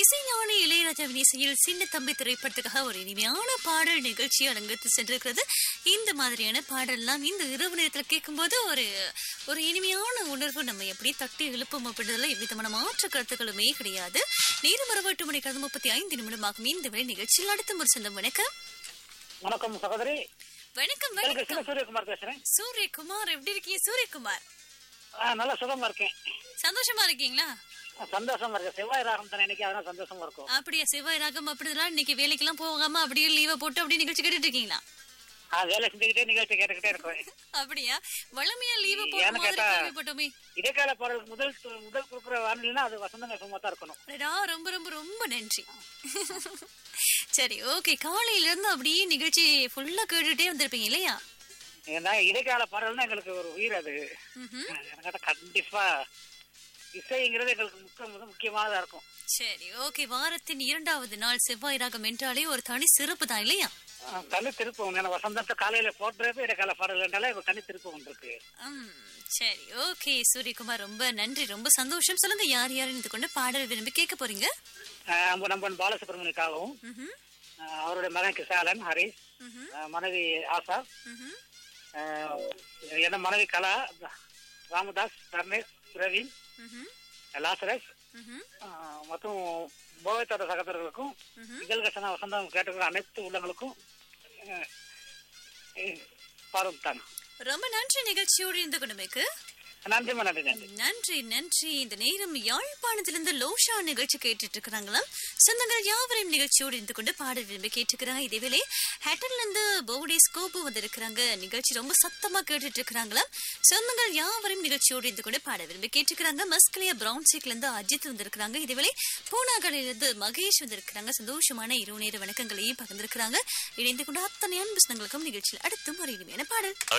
இசைஞானி இளையராஜாவின் இசையில் சின்ன தம்பி திரைப்படத்துக்காக ஒரு இனிமையான பாடல் நிகழ்ச்சி அலங்கரித்து சென்றிருக்கிறது இந்த மாதிரியான பாடல்லாம் இந்த இரவு நேரத்தில் கேட்கும்போது ஒரு ஒரு இனிமையான உணர்வு நம்ம எப்படி தட்டி எழுப்பும் அப்படின்றதுல எவ்விதமான மாற்று கருத்துக்களுமே கிடையாது நேரம் ஒரு எட்டு மணி கடந்த முப்பத்தி ஐந்து நிமிடமாகும் இந்த வேலை நிகழ்ச்சியில் அடுத்த ஒரு சொந்தம் வணக்கம் வணக்கம் சகோதரி வணக்கம் எனக்கு வணக்கம் சின்ன சூரியகுமார் பேசுறேன் சூரியகுமார் எப்படி இருக்கீங்க சூரியகுமார் ஆ, நல்லா சுகமா இருக்கேன் சந்தோஷமா இருக்கீங்களா ஆ, சந்தோஷமா இருக்கேன் செவ்வாய் ராகம் தானே இன்னைக்கு அதனால சந்தோஷமா இருக்கும் அப்படியா செவ்வாய் ராகம் அப்படிதான் இன்னைக்கு வேலைக்கெல்லாம் போகாம அப்படியே லீவை போட்டு அப்படியே நிகழ்ச்சி கேட்டுட்டு இருக்கீங்களா ஆ, வேலை செஞ்சுக்கிட்டே நிகழ்ச்சி கேட்டுக்கிட்டே இருக்கேன் அப்படியா வளமையா லீவு ஏன்னு போட்டு மாதிரி கேட்டா- கேள்விப்பட்டோமே இடைக்கால பாடலுக்கு முதல் முதல் கொடுக்குற வானிலைனா அது வசந்தங்க சும்மா தான் இருக்கணும் அடடா ரொம்ப ரொம்ப ரொம்ப நன்றி சரி ஓகே காலையில இருந்து அப்படியே நிகழ்ச்சி ஃபுல்லா கேட்டுட்டே வந்திருப்பீங்க இல்லையா ஏன்னா இடைக்கால பாடல்னா எங்களுக்கு ஒரு உயிர் அது ம்ஹும். எனக்கு கேட்டா கண்டிப்பா இசைங்கிறது எங்களுக்கு முக்கிய மிக முக்கியமானதா இருக்கும் சரி ஓகே வாரத்தின் இரண்டாவது நாள் செவ்வாய் ராகம் என்றாலே ஒரு தனி சிறப்பு தான் இல்லையா ஆ, தனி திருப்பம் ஏன்னா வசந்தத்தை காலையில போடுறது இடைக்கால பாடல் என்றாலே ஒரு தனி திருப்பம் இருக்கு ம், சரி ஓகே சூரியகுமார் ரொம்ப நன்றி ரொம்ப சந்தோஷம் சொல்லுங்க யார் யார் இது கொண்டு பாடல் விரும்பி கேட்க போறீங்க ஆ, நம்ம நம்பன் பாலசுப்ரமணியக்காகவும் ம்ஹும், ஆ, அவருடைய மகன் கிசாலன் ஹரிஷ் ம்ஹும், ஆ, மனைவி ஆசா ம்ஹும். ஆஹ் என்ன மனைவி கலா ராமதாஸ் தர்ணேஷ் பிரவீன் ம்ஹும், லாசரஸ் ம்ஹும், ஆஹ் மற்றும் போகத்தோட சகோதரர்களுக்கும் ம்ஹும். நிகழ்கசன வசந்தம் கேட்டுக்கிற அனைத்து உள்ளங்களுக்கும் பாரும் தான் ரொம்ப நன்றி நிகழ்ச்சியோடு இருந்து கொண்டுமைக்கு நன்றிமா நன்றி நன்றி நன்றி நன்றி இந்த நேரம் யாழ்ப்பாணத்திலிருந்து லோஷா நிகழ்ச்சி கேட்டுட்டு இருக்கிறாங்களாம் சொந்தங்கள் யாவரையும் நிகழ்ச்சியோடு இருந்து கொண்டு பாடல் விரும்பி கேட்டுக்கிறாங்க இதேவேளை ஹேட்டர்ல இருந்து போடி ஸ்கோப்பு வந்திருக்கிறாங்க நிகழ்ச்சி ரொம்ப சத்தமா கேட்டுட்டு இருக்கிறாங்களாம் சொந்தங்கள் யாவரையும் நிகழ்ச்சியோடு இருந்து கொண்டு பாட விரும்பி கேட்டுக்கிறாங்க மஸ்கலியா பிரவுன் சீக்ல இருந்து அஜித் வந்திருக்கிறாங்க இதேவேளை பூனாகலில் இருந்து மகேஷ் வந்திருக்கிறாங்க சந்தோஷமான இரவு நேர வணக்கங்களையும் பகிர்ந்திருக்கிறாங்க இணைந்து கொண்டு அத்தனை அன்பு சொந்தங்களுக்கும் நிகழ்ச்சியில் அடுத்தும் ஒரு இனிமையான பாடல்